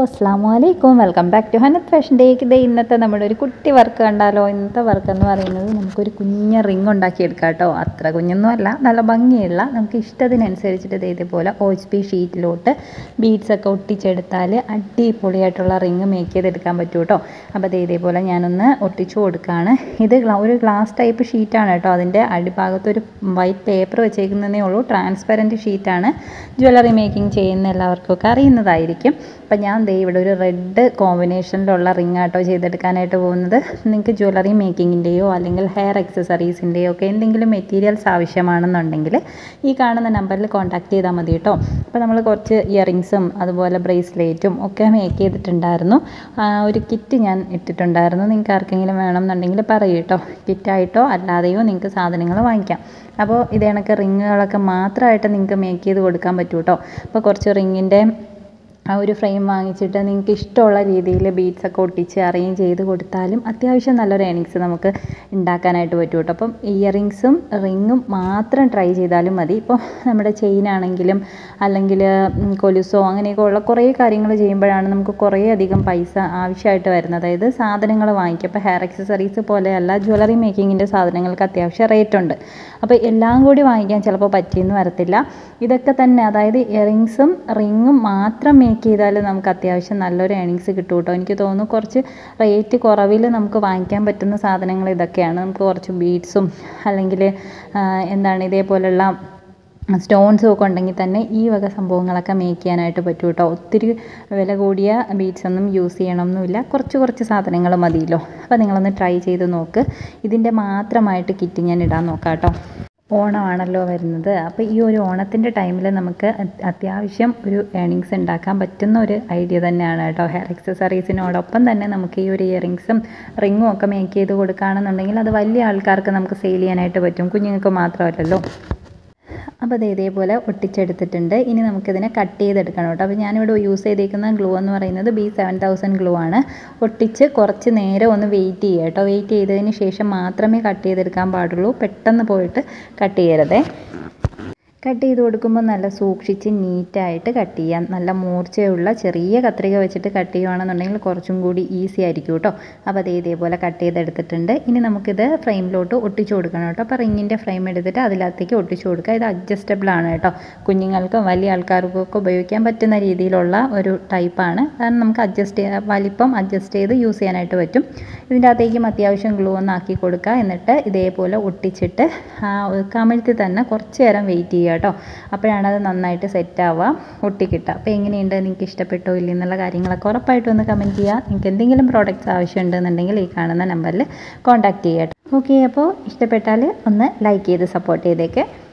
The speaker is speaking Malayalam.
അസ്സാം വലൈക്കും welcome back to Hanath fashion ഡേക്ക് ഇതേ ഇന്നത്തെ നമ്മുടെ ഒരു കുട്ടി വർക്ക് കണ്ടാലോ ഇന്നത്തെ വർക്ക് എന്ന് പറയുന്നത് നമുക്കൊരു കുഞ്ഞ റിങ് ഉണ്ടാക്കിയെടുക്കാം കേട്ടോ അത്ര കുഞ്ഞൊന്നും അല്ല നല്ല ഭംഗിയുള്ള നമുക്ക് ഇഷ്ടത്തിനനുസരിച്ചിട്ട് ദേ ഇതേപോലെ ഒ എച്ച് പി ഷീറ്റിലോട്ട് ബീഡ്സ് ഒക്കെ ഒട്ടിച്ചെടുത്താൽ അടിപൊളിയായിട്ടുള്ള റിങ് മേക്ക് ചെയ്തെടുക്കാൻ പറ്റും കേട്ടോ അപ്പോൾ ദേ ഇതേപോലെ ഞാനൊന്ന് ഒട്ടിച്ചു കൊടുക്കുകയാണ് ഇത് ഗ്ലാ- ഒരു ഗ്ലാസ് ടൈപ്പ് ഷീറ്റാണ് കേട്ടോ അതിൻ്റെ അടിഭാഗത്ത് ഒരു വൈറ്റ് പേപ്പർ വെച്ചേക്കുന്നതേ ഉള്ളൂ ട്രാൻസ്പെറൻറ്റ് ഷീറ്റാണ് ജ്വല്ലറി മേക്കിംഗ് ചെയ്യുന്ന എല്ലാവർക്കും ഒക്കെ അറിയുന്നതായിരിക്കും അപ്പം ഞാൻ ദേ ഇവിടെ ഒരു റെഡ് കോമ്പിനേഷനിലുള്ള റിംഗ് ആട്ടോ ചെയ്തെടുക്കാനായിട്ട് പോകുന്നത് നിങ്ങൾക്ക് ജ്വല്ലറി മേക്കിങ്ങിൻ്റെയോ അല്ലെങ്കിൽ ഹെയർ എക്സസറീസിൻ്റെയോ ഒക്കെ എന്തെങ്കിലും മെറ്റീരിയൽസ് ആവശ്യമാണെന്നുണ്ടെങ്കിൽ ഈ കാണുന്ന നമ്പറിൽ കോൺടാക്ട് ചെയ്താൽ മതി കേട്ടോ അപ്പോൾ നമ്മൾ കുറച്ച് ഇയറിങ്സും അതുപോലെ ബ്രേസ്ലെറ്റും ഒക്കെ മേക്ക് ചെയ്തിട്ടുണ്ടായിരുന്നു ആ, ഒരു കിറ്റ് ഞാൻ ഇട്ടിട്ടുണ്ടായിരുന്നു നിങ്ങൾക്ക് ആർക്കെങ്കിലും വേണമെന്നുണ്ടെങ്കിൽ പറയൂ കേട്ടോ കിറ്റായിട്ടോ അല്ലാതെയോ നിങ്ങൾക്ക് സാധനങ്ങൾ വാങ്ങിക്കാം അപ്പോൾ ഇത് കണക്ക് റിങ്ങുകളൊക്കെ മാത്രമായിട്ട് നിങ്ങൾക്ക് മേക്ക് ചെയ്ത് കൊടുക്കാൻ പറ്റും കേട്ടോ അപ്പോൾ കുറച്ച് റിങ്ങിൻ്റെ ആ ഒരു ഫ്രെയിം വാങ്ങിച്ചിട്ട് നിങ്ങൾക്ക് ഇഷ്ടമുള്ള രീതിയിൽ ബീഡ്സ് ഒക്കെ ഒട്ടിച്ച് അറേഞ്ച് ചെയ്ത് കൊടുത്താലും അത്യാവശ്യം നല്ലൊരു ഏണിങ്സ് നമുക്ക് ഉണ്ടാക്കാനായിട്ട് പറ്റും കേട്ടോ അപ്പം ഇയറിങ്സും റിങ്ങും മാത്രം ട്രൈ ചെയ്താലും മതി ഇപ്പോൾ നമ്മുടെ ചെയിൻ ആണെങ്കിലും അല്ലെങ്കിൽ ഉം, കൊലുസോ അങ്ങനെയൊക്കെ ഉള്ള കുറേ കാര്യങ്ങൾ ചെയ്യുമ്പോഴാണ് നമുക്ക് കുറേ അധികം പൈസ ആവശ്യമായിട്ട് വരുന്നത് അതായത് സാധനങ്ങൾ വാങ്ങിക്കുക ഇപ്പോൾ ഹെയർ എക്സസറീസ് പോലെയല്ല ജ്വല്ലറി മേക്കിങ്ങിൻ്റെ സാധനങ്ങൾക്ക് അത്യാവശ്യം റേറ്റ് ഉണ്ട് അപ്പോൾ എല്ലാം കൂടി വാങ്ങിക്കാൻ ചിലപ്പോൾ പറ്റിയെന്ന് വരത്തില്ല ഇതൊക്കെ തന്നെ അതായത് ഇയറിങ്സും റിങ്ങും മാത്രം മേക്ക് ചെയ്താൽ നമുക്ക് അത്യാവശ്യം നല്ലൊരു ഏണിങ്സ് കിട്ടും കേട്ടോ എനിക്ക് തോന്നുന്നു കുറച്ച് റേറ്റ് കുറവിൽ നമുക്ക് വാങ്ങിക്കാൻ പറ്റുന്ന സാധനങ്ങൾ ഇതൊക്കെയാണ് നമുക്ക് കുറച്ച് ബീഡ്സും അല്ലെങ്കിൽ എന്താണ് ഇതേപോലുള്ള സ്റ്റോൺസും ഒക്കെ ഉണ്ടെങ്കിൽ തന്നെ ഈ വക സംഭവങ്ങളൊക്കെ മേക്ക് ചെയ്യാനായിട്ട് പറ്റും കേട്ടോ ഒത്തിരി വില കൂടിയ ബീഡ്സ് ഒന്നും യൂസ് ചെയ്യണമെന്നില്ല കുറച്ച് കുറച്ച് സാധനങ്ങൾ മതിയല്ലോ അപ്പോൾ നിങ്ങളൊന്ന് ട്രൈ ചെയ്ത് നോക്ക് ഇതിൻ്റെ മാത്രമായിട്ട് കിറ്റ് ഞാൻ ഇടാൻ നോക്കാം കേട്ടോ ഓണമാണല്ലോ വരുന്നത് അപ്പോൾ ഈ ഒരു ഓണത്തിൻ്റെ ടൈമിൽ നമുക്ക് അത് അത്യാവശ്യം ഒരു ഏണിങ്സ് ഉണ്ടാക്കാൻ പറ്റുന്ന ഒരു ഐഡിയ തന്നെയാണ് കേട്ടോ ഹെയർ എക്സസറീസിനോടൊപ്പം തന്നെ നമുക്ക് ഈ ഒരു ഇയറിങ്സും റിങ്ങും ഒക്കെ മേക്ക് ചെയ്ത് കൊടുക്കുകയാണെന്നുണ്ടെങ്കിൽ അത് വലിയ ആൾക്കാർക്ക് നമുക്ക് സെയിൽ ചെയ്യാനായിട്ട് പറ്റും കുഞ്ഞുങ്ങൾക്ക് മാത്രമല്ലല്ലോ അപ്പോൾ അത് ഇതേപോലെ ഒട്ടിച്ചെടുത്തിട്ടുണ്ട് ഇനി നമുക്കിതിനെ കട്ട് ചെയ്തെടുക്കണം കേട്ടോ അപ്പോൾ ഞാനിവിടെ യൂസ് ചെയ്തേക്കുന്ന ഗ്ലൂ എന്ന് പറയുന്നത് ബി സെവൻ തൗസൻഡ് ഗ്ലൂ ആണ് ഒട്ടിച്ച് കുറച്ച് നേരം ഒന്ന് വെയിറ്റ് ചെയ്യുക കേട്ടോ വെയിറ്റ് ചെയ്തതിന് ശേഷം മാത്രമേ കട്ട് ചെയ്തെടുക്കാൻ പാടുള്ളൂ പെട്ടെന്ന് പോയിട്ട് കട്ട് ചെയ്യരുതേ കട്ട് ചെയ്ത് കൊടുക്കുമ്പോൾ നല്ല സൂക്ഷിച്ച് നീറ്റായിട്ട് കട്ട് ചെയ്യാം നല്ല മൂർച്ചയുള്ള ചെറിയ കത്രിക വെച്ചിട്ട് കട്ട് ചെയ്യുകയാണെന്നുണ്ടെങ്കിൽ കുറച്ചും കൂടി ഈസി ആയിരിക്കും കേട്ടോ അപ്പോൾ അത് ഇതേപോലെ കട്ട് ചെയ്തെടുത്തിട്ടുണ്ട് ഇനി നമുക്കിത് ഫ്രെയിമിലോട്ട് ഒട്ടിച്ചു കൊടുക്കണം കേട്ടോ അപ്പോൾ റിങ്ങിൻ്റെ ഫ്രെയിം എടുത്തിട്ട് അതിനകത്തേക്ക് ഒട്ടിച്ചു കൊടുക്കുക ഇത് അഡ്ജസ്റ്റബിൾ ആണ് കേട്ടോ കുഞ്ഞുങ്ങൾക്കും വലിയ ആൾക്കാർക്കും ഒക്കെ ഉപയോഗിക്കാൻ പറ്റുന്ന രീതിയിലുള്ള ഒരു ടൈപ്പാണ് കാരണം നമുക്ക് അഡ്ജസ്റ്റ് ചെയ്യാൻ വലിപ്പം അഡ്ജസ്റ്റ് ചെയ്ത് യൂസ് ചെയ്യാനായിട്ട് പറ്റും ഇതിൻ്റെ അകത്തേക്കും അത്യാവശ്യം ഗ്ലൂ ഒന്ന് ആക്കി കൊടുക്കുക എന്നിട്ട് ഇതേപോലെ ഒട്ടിച്ചിട്ട് ആ കമിഴ്ത്തി തന്നെ കുറച്ച് നേരം വെയിറ്റ് ചെയ്യുക കേട്ടോ അപ്പോഴാണ് അത് നന്നായിട്ട് സെറ്റ് ആവുക ഒട്ടിക്കിട്ടുക അപ്പോൾ എങ്ങനെയുണ്ട് നിങ്ങൾക്ക് ഇഷ്ടപ്പെട്ടോ ഇല്ല എന്നുള്ള കാര്യങ്ങളൊക്കെ ഉറപ്പായിട്ടും ഒന്ന് കമൻറ്റ് ചെയ്യുക നിങ്ങൾക്ക് എന്തെങ്കിലും പ്രോഡക്റ്റ്സ് ആവശ്യമുണ്ടെന്നുണ്ടെങ്കിൽ ഈ കാണുന്ന നമ്പറിൽ കോൺടാക്റ്റ് ചെയ്യുക ഓക്കെ അപ്പോൾ ഇഷ്ടപ്പെട്ടാൽ ഒന്ന് ലൈക്ക് ചെയ്ത് സപ്പോർട്ട് ചെയ്തേക്ക്